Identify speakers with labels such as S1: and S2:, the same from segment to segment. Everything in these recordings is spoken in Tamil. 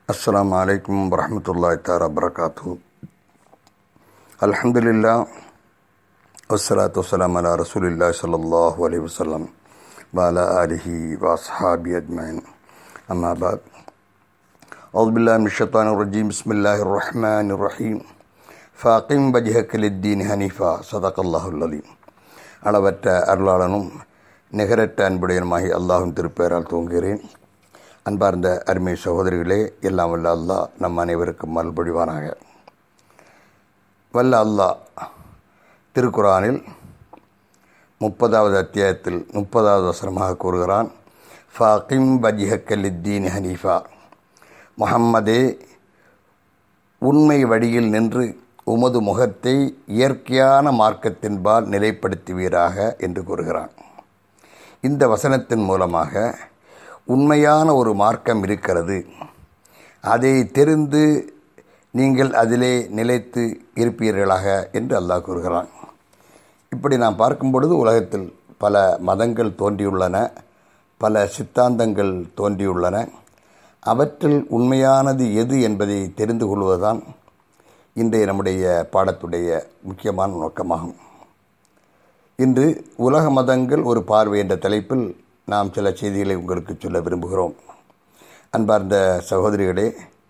S1: السلام عليكم ورحمة الله تعالى وبركاته الحمد لله والصلاة والسلام على رسول الله صلى الله عليه وسلم وعلى آله وأصحابه أجمعين أما بعد أعوذ بالله من الشيطان الرجيم بسم الله الرحمن الرحيم فاقم وجهك للدين حنيفا صدق الله العظيم அளவற்ற அருளாளனும் நிகரற்ற அன்புடையனுமாகி அல்லாஹும் திருப்பெயரால் துவங்குகிறேன் அன்பார்ந்த அருமை சகோதரிகளே எல்லாம் வல்ல அல்லாஹ் நம் அனைவருக்கும் மல்பொழிவானாக வல்ல அல்லாஹ் திருக்குரானில் முப்பதாவது அத்தியாயத்தில் முப்பதாவது வசனமாக கூறுகிறான் ஃபாக்கிம் வஜிஹக்கல்லித்தீன் ஹனீஃபா முஹம்மதே உண்மை வழியில் நின்று உமது முகத்தை இயற்கையான மார்க்கத்தின்பால் நிலைப்படுத்துவீராக என்று கூறுகிறான் இந்த வசனத்தின் மூலமாக உண்மையான ஒரு மார்க்கம் இருக்கிறது அதை தெரிந்து நீங்கள் அதிலே நிலைத்து இருப்பீர்களாக என்று அல்லாஹ் கூறுகிறான் இப்படி நாம் பார்க்கும் பொழுது உலகத்தில் பல மதங்கள் தோன்றியுள்ளன பல சித்தாந்தங்கள் தோன்றியுள்ளன அவற்றில் உண்மையானது எது என்பதை தெரிந்து கொள்வதுதான் இன்றைய நம்முடைய பாடத்துடைய முக்கியமான நோக்கமாகும் இன்று உலக மதங்கள் ஒரு பார்வை என்ற தலைப்பில் நாம் சில செய்திகளை உங்களுக்கு சொல்ல விரும்புகிறோம் அன்பார்ந்த சகோதரிகளே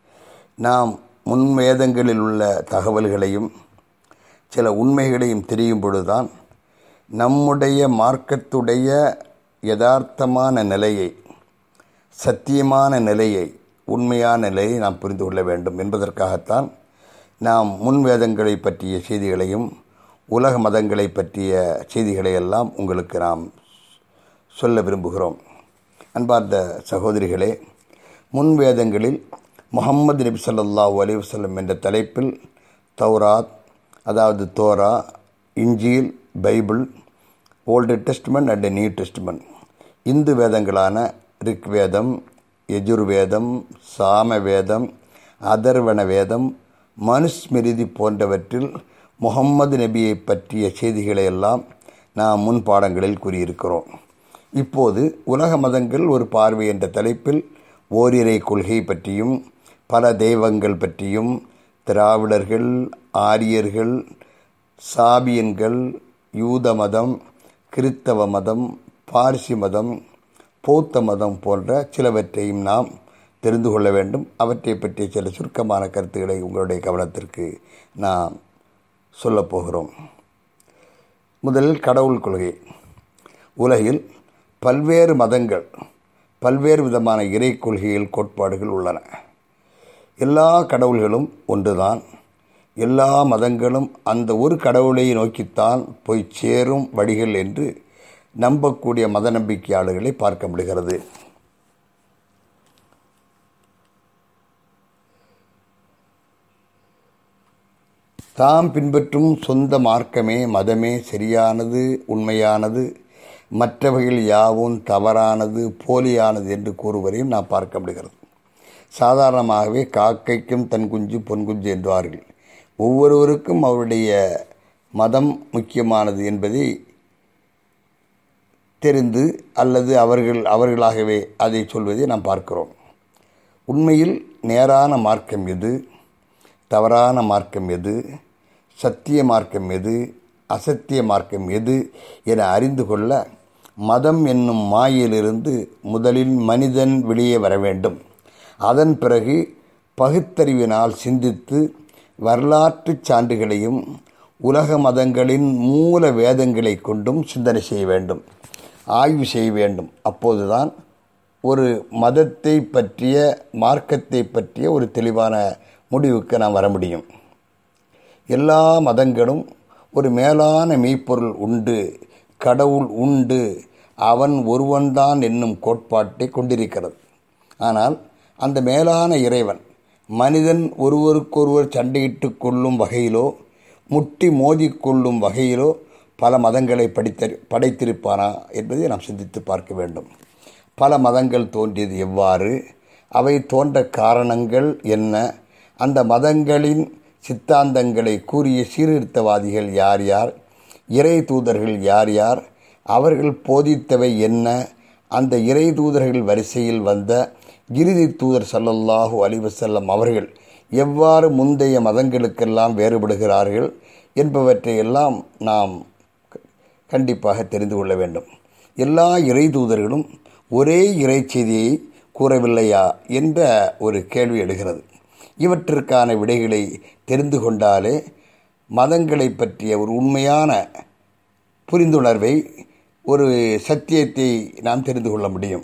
S1: நாம் முன் வேதங்களில் உள்ள தகவல்களையும் சில உண்மைகளையும் தெரியும் பொழுதுதான் நம்முடைய மார்க்கத்துடைய யதார்த்தமான நிலையை சத்தியமான நிலையை உண்மையான நிலையை நாம் புரிந்து கொள்ள வேண்டும் என்பதற்காகத்தான் நாம் முன் வேதங்களை பற்றிய செய்திகளையும் உலக மதங்களை பற்றிய செய்திகளை எல்லாம் உங்களுக்கு நாம் சொல்ல விரும்புகிறோம் அன்பார்ந்த சகோதரிகளே முன் வேதங்களில் முகம்மது நபி சல்லாஹூ அலிவசல்லம் என்ற தலைப்பில் தௌராத் அதாவது தோரா இஞ்சில் Bible old testament and new testament Hindu வேதங்களான ரிக் வேதம் யஜுர்வேதம் சாம வேதம் அதர்வண வேதம் மனுஸ்மிருதி போன்றவற்றில் முகம்மது நபியை பற்றிய செய்திகளை எல்லாம் நாம் முன் பாடங்களில் கூறியிருக்கிறோம் இப்போது உலக மதங்கள் ஒரு பார்வை என்ற தலைப்பில் ஓரிரை கொள்கை பற்றியும் பல தெய்வங்கள் பற்றியும் திராவிடர்கள் ஆரியர்கள் சாபியன்கள் யூத மதம் கிறித்தவ மதம் பார்சி மதம் பௌத்த மதம் போன்ற சிலவற்றையும் நாம் தெரிந்து கொள்ள வேண்டும் அவற்றை பற்றிய சில சுருக்கமான கருத்துக்களை உங்களுடைய கவனத்திற்கு நாம் சொல்லப்போகிறோம் முதலில் கடவுள் கொள்கை உலகில் பல்வேறு மதங்கள் பல்வேறு விதமான இறை கொள்கைகள் கோட்பாடுகள் உள்ளன எல்லா கடவுள்களும் ஒன்றுதான் எல்லா மதங்களும் அந்த ஒரு கடவுளை நோக்கித்தான் போய் சேரும் வழிகள் என்று நம்பக்கூடிய மத நம்பிக்கையாளர்களை பார்க்க முடிகிறது தாம் பின்பற்றும் சொந்த மார்க்கமே மதமே சரியானது உண்மையானது மற்றவைகள் யாவும் தவறானது போலியானது என்று கூறுவதையும் நாம் பார்க்க முடிகிறது சாதாரணமாகவே காக்கைக்கும் தன் குஞ்சு பொன் குஞ்சு என்பார்கள் ஒவ்வொருவருக்கும் அவருடைய மதம் முக்கியமானது என்பதை தெரிந்து அல்லது அவர்கள் அவர்களாகவே அதை சொல்வதை நாம் பார்க்கிறோம் உண்மையில் நேரான மார்க்கம் எது தவறான மார்க்கம் எது சத்திய மார்க்கம் எது அசத்திய மார்க்கம் எது என அறிந்து கொள்ள மதம் என்னும் மாயிலிருந்து முதலில் மனிதன் வெளியே வர வேண்டும் அதன் பிறகு பகுத்தறிவினால் சிந்தித்து வரலாற்று சான்றுகளையும் உலக மதங்களின் மூல வேதங்களை கொண்டும் சிந்தனை செய்ய வேண்டும் ஆய்வு செய்ய வேண்டும் அப்போதுதான் ஒரு மதத்தை பற்றிய மார்க்கத்தை பற்றிய ஒரு தெளிவான முடிவுக்கு நாம் வர முடியும் எல்லா மதங்களும் ஒரு மேலான மெய்ப்பொருள் உண்டு கடவுள் உண்டு அவன் ஒருவன்தான் என்னும் கோட்பாட்டை கொண்டிருக்கிறது ஆனால் அந்த மேலான இறைவன் மனிதன் ஒருவருக்கொருவர் சண்டையிட்டு கொள்ளும் வகையிலோ முட்டி மோதிக்கொள்ளும் வகையிலோ பல மதங்களை படித்த படைத்திருப்பானா என்பதை நாம் சிந்தித்து பார்க்க வேண்டும் பல மதங்கள் தோன்றியது எவ்வாறு அவை தோன்ற காரணங்கள் என்ன அந்த மதங்களின் சித்தாந்தங்களை கூறிய சீர்திருத்தவாதிகள் யார் யார் இறை தூதர்கள் யார் யார் அவர்கள் போதித்தவை என்ன அந்த இறை தூதர்கள் வரிசையில் வந்த இறுதி தூதர் சல்லல்லாஹு அலிவசல்லம் அவர்கள் எவ்வாறு முந்தைய மதங்களுக்கெல்லாம் வேறுபடுகிறார்கள் என்பவற்றை எல்லாம் நாம் கண்டிப்பாக தெரிந்து கொள்ள வேண்டும் எல்லா இறை தூதர்களும் ஒரே இறை செய்தியை கூறவில்லையா என்ற ஒரு கேள்வி எழுகிறது இவற்றிற்கான விடைகளை தெரிந்து கொண்டாலே மதங்களை பற்றிய ஒரு உண்மையான புரிந்துணர்வை ஒரு சத்தியத்தை நாம் தெரிந்து கொள்ள முடியும்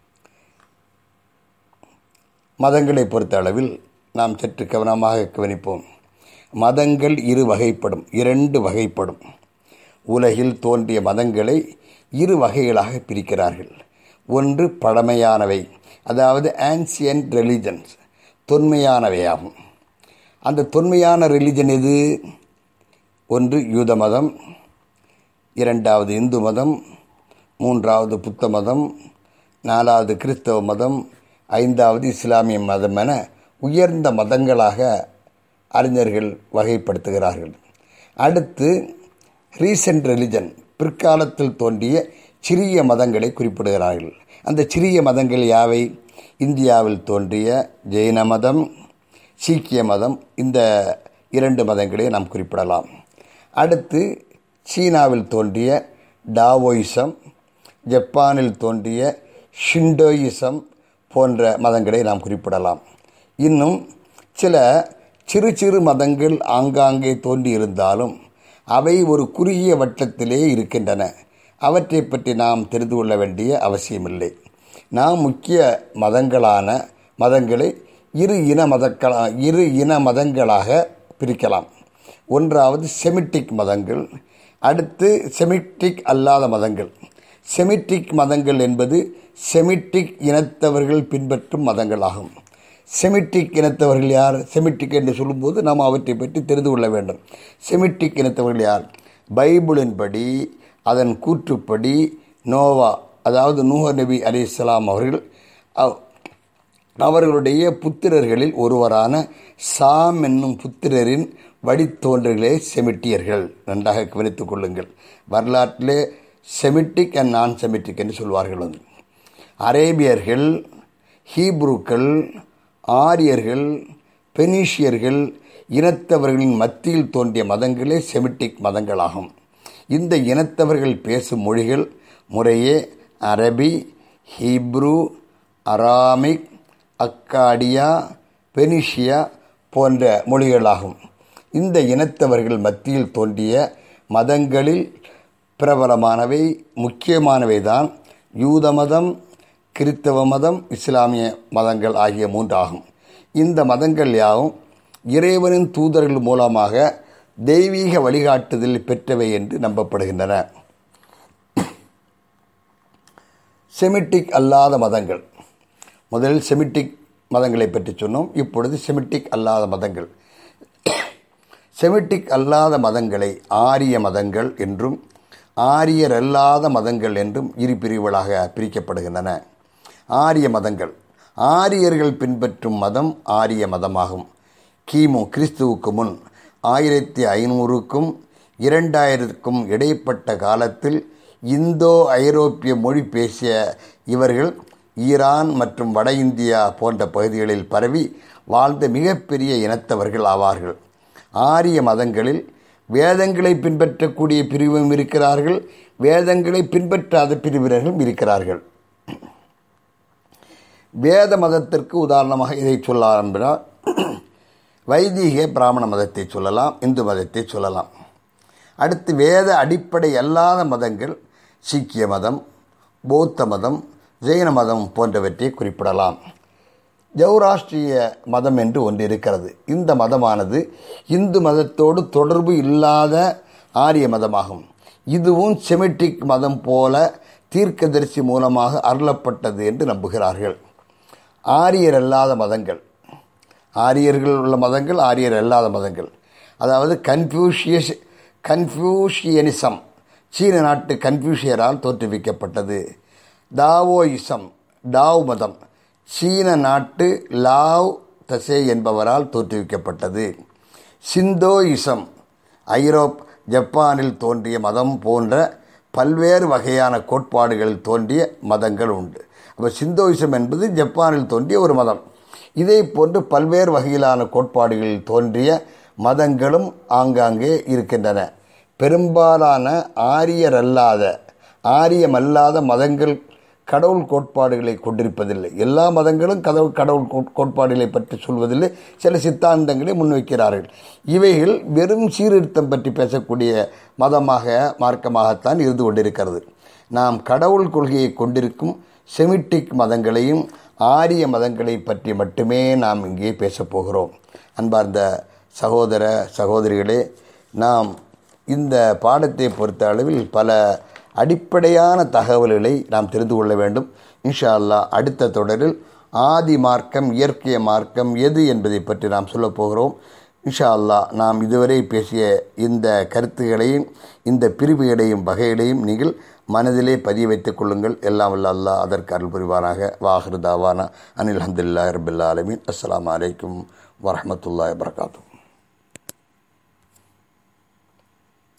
S1: மதங்களை பொறுத்த அளவில் நாம் சற்று கவனமாக கவனிப்போம் மதங்கள் இரு வகைப்படும் இரண்டு வகைப்படும் உலகில் தோன்றிய மதங்களை இரு வகைகளாக பிரிக்கிறார்கள் ஒன்று பழமையானவை அதாவது ஆன்சியன்ட் ரிலிஜன்ஸ் தொன்மையானவையாகும் அந்த தொன்மையான ரிலிஜன் எது ஒன்று யூத மதம் இரண்டாவது இந்து மதம் மூன்றாவது புத்த மதம் நாலாவது கிறிஸ்தவ மதம் ஐந்தாவது இஸ்லாமிய மதம் என உயர்ந்த மதங்களாக அறிஞர்கள் வகைப்படுத்துகிறார்கள் அடுத்து ரீசெண்ட் ரிலிஜன் பிற்காலத்தில் தோன்றிய சிறிய மதங்களை குறிப்பிடுகிறார்கள் அந்த சிறிய மதங்கள் யாவை இந்தியாவில் தோன்றிய ஜெயின மதம் சீக்கிய மதம் இந்த இரண்டு மதங்களை நாம் குறிப்பிடலாம் அடுத்து சீனாவில் தோன்றிய டாவோயிசம் ஜப்பானில் தோன்றிய ஷிண்டோயிசம் போன்ற மதங்களை நாம் குறிப்பிடலாம் இன்னும் சில சிறு சிறு மதங்கள் ஆங்காங்கே தோன்றியிருந்தாலும் அவை ஒரு குறுகிய வட்டத்திலே இருக்கின்றன அவற்றை பற்றி நாம் தெரிந்து கொள்ள வேண்டிய அவசியமில்லை நாம் முக்கிய மதங்களான மதங்களை இரு இன மதங்களா இரு இன மதங்களாக பிரிக்கலாம் ஒன்றாவது செமிட்டிக் மதங்கள் அடுத்து செமிட்டிக் அல்லாத மதங்கள் செமிட்டிக் மதங்கள் என்பது செமிட்டிக் இனத்தவர்கள் பின்பற்றும் மதங்களாகும் செமிட்டிக் இனத்தவர்கள் யார் செமிட்டிக் என்று சொல்லும்போது நாம் அவற்றை பற்றி தெரிந்து கொள்ள வேண்டும் செமிட்டிக் இனத்தவர்கள் யார் பைபிளின்படி அதன் கூற்றுப்படி நோவா அதாவது நூஹ நபி அலி இஸ்லாம் அவர்கள் அவர்களுடைய புத்திரர்களில் ஒருவரான சாம் என்னும் புத்திரரின் வழித்தோன்றர்களே செமிட்டியர்கள் நன்றாக கவனித்துக் கொள்ளுங்கள் வரலாற்றிலே செமிட்டிக் அண்ட் நான் செமிட்டிக் என்று சொல்வார்கள் வந்து அரேபியர்கள் ஹீப்ருக்கள் ஆரியர்கள் பெனிஷியர்கள் இனத்தவர்களின் மத்தியில் தோன்றிய மதங்களே செமிட்டிக் மதங்களாகும் இந்த இனத்தவர்கள் பேசும் மொழிகள் முறையே அரபி ஹீப்ரு அராமிக் அக்காடியா பெனிஷியா போன்ற மொழிகளாகும் இந்த இனத்தவர்கள் மத்தியில் தோன்றிய மதங்களில் பிரபலமானவை முக்கியமானவை தான் யூத மதம் கிறித்தவ மதம் இஸ்லாமிய மதங்கள் ஆகிய மூன்றாகும் இந்த மதங்கள் யாவும் இறைவனின் தூதர்கள் மூலமாக தெய்வீக வழிகாட்டுதல் பெற்றவை என்று நம்பப்படுகின்றன செமிட்டிக் அல்லாத மதங்கள் முதலில் செமிட்டிக் மதங்களை பற்றி சொன்னோம் இப்பொழுது செமிட்டிக் அல்லாத மதங்கள் செமிட்டிக் அல்லாத மதங்களை ஆரிய மதங்கள் என்றும் ஆரியர் அல்லாத மதங்கள் என்றும் இரு பிரிவுகளாக பிரிக்கப்படுகின்றன ஆரிய மதங்கள் ஆரியர்கள் பின்பற்றும் மதம் ஆரிய மதமாகும் கிமு கிறிஸ்துவுக்கு முன் ஆயிரத்தி ஐநூறுக்கும் இரண்டாயிரத்துக்கும் இடைப்பட்ட காலத்தில் இந்தோ ஐரோப்பிய மொழி பேசிய இவர்கள் ஈரான் மற்றும் வட இந்தியா போன்ற பகுதிகளில் பரவி வாழ்ந்த மிகப்பெரிய இனத்தவர்கள் ஆவார்கள் ஆரிய மதங்களில் வேதங்களை பின்பற்றக்கூடிய பிரிவும் இருக்கிறார்கள் வேதங்களை பின்பற்றாத பிரிவினர்களும் இருக்கிறார்கள் வேத மதத்திற்கு உதாரணமாக இதை சொல்ல ஆரம்பினால் வைதிக பிராமண மதத்தை சொல்லலாம் இந்து மதத்தை சொல்லலாம் அடுத்து வேத அடிப்படை அல்லாத மதங்கள் சீக்கிய மதம் பௌத்த மதம் ஜெயின மதம் போன்றவற்றை குறிப்பிடலாம் ஜௌராஷ்டிரிய மதம் என்று ஒன்று இருக்கிறது இந்த மதமானது இந்து மதத்தோடு தொடர்பு இல்லாத ஆரிய மதமாகும் இதுவும் செமிட்டிக் மதம் போல தீர்க்கதரிசி மூலமாக அருளப்பட்டது என்று நம்புகிறார்கள் ஆரியர் அல்லாத மதங்கள் ஆரியர்கள் உள்ள மதங்கள் ஆரியர் அல்லாத மதங்கள் அதாவது கன்ஃபியூஷியஸ் கன்ஃபியூஷியனிசம் சீன நாட்டு கன்ஃபியூஷியரால் தோற்றுவிக்கப்பட்டது தாவோயிசம் டாவ் மதம் சீன நாட்டு லாவ் தசே என்பவரால் தோற்றுவிக்கப்பட்டது சிந்தோயிசம் ஐரோப் ஜப்பானில் தோன்றிய மதம் போன்ற பல்வேறு வகையான கோட்பாடுகள் தோன்றிய மதங்கள் உண்டு அப்போ சிந்தோயிசம் என்பது ஜப்பானில் தோன்றிய ஒரு மதம் இதே போன்று பல்வேறு வகையிலான கோட்பாடுகளில் தோன்றிய மதங்களும் ஆங்காங்கே இருக்கின்றன பெரும்பாலான ஆரியரல்லாத ஆரியமல்லாத மதங்கள் கடவுள் கோட்பாடுகளை கொண்டிருப்பதில்லை எல்லா மதங்களும் கடவுள் கடவுள் கோட்பாடுகளை பற்றி சொல்வதில்லை சில சித்தாந்தங்களை முன்வைக்கிறார்கள் இவைகள் வெறும் சீர்திருத்தம் பற்றி பேசக்கூடிய மதமாக மார்க்கமாகத்தான் இருந்து கொண்டிருக்கிறது நாம் கடவுள் கொள்கையை கொண்டிருக்கும் செமிட்டிக் மதங்களையும் ஆரிய மதங்களை பற்றி மட்டுமே நாம் இங்கே பேசப்போகிறோம் அன்பார்ந்த சகோதர சகோதரிகளே நாம் இந்த பாடத்தை பொறுத்த அளவில் பல அடிப்படையான தகவல்களை நாம் தெரிந்து கொள்ள வேண்டும் இன்ஷா அல்லா அடுத்த தொடரில் ஆதி மார்க்கம் இயற்கை மார்க்கம் எது என்பதை பற்றி நாம் சொல்லப் போகிறோம் இன்ஷா அல்லா நாம் இதுவரை பேசிய இந்த கருத்துகளையும் இந்த பிரிவுகளையும் வகைகளையும் நீங்கள் மனதிலே பதிய வைத்துக் கொள்ளுங்கள் எல்லாம் வல்ல அல்லாஹ் அதற்கு அருள் புரிவானாக வாஹிரு தாவானா அனில் அஹமதுல்லா ரபில்லா அலமின் அஸ்லாம் வலைக்கம் வரமத்துல்லா வரகாத்தூ